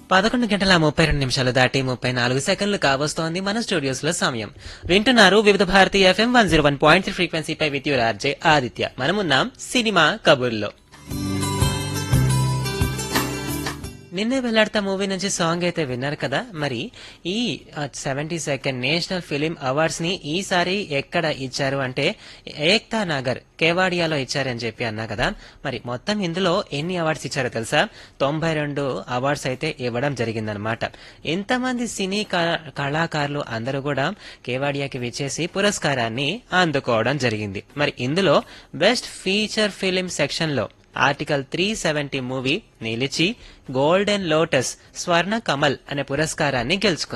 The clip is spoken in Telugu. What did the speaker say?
పదకొండు గంటల ముప్పై రెండు నిమిషాలు దాటి ముప్పై నాలుగు సెకండ్లు కావస్తోంది మన స్టూడియోస్ లో సమయం వింటున్నారు Vividh Bharati FM one zero one point three ఫ్రీక్వెన్సీపై విత్ యువర్ ఆర్జే ఆదిత్య మనమున్నాం సినిమా కబుర్లో నిన్నే వెళ్ళాడతా మూవీ నుంచి సాంగ్ అయితే విన్నారు కదా మరి ఈ seventy second national film awards ని ఈసారి ఎక్కడ ఇచ్చారు అంటే ఏక్తా నగర్ కేవాడియాలో ఇచ్చారని చెప్పి అన్నా కదా మరి మొత్తం ఇందులో ఎన్ని అవార్డ్స్ ఇచ్చారో తెలుసా తొంభై రెండు అవార్డ్స్ అయితే ఇవ్వడం జరిగిందనమాట ఎంతమంది సినీ క- కళాకారులు అందరూ కూడా కేవాడియాకి విచ్చేసి పురస్కారాన్ని అందుకోవడం జరిగింది మరి ఇందులో బెస్ట్ ఫీచర్ ఫిలిం సెక్షన్ లో ఆర్టికల్ త్రీ సెవెంటీ మూవీ నిలిచి గోల్డెన్ లోటస్ స్వర్ణ కమల్ అనే పురస్కారాన్ని గెలుచుకుంది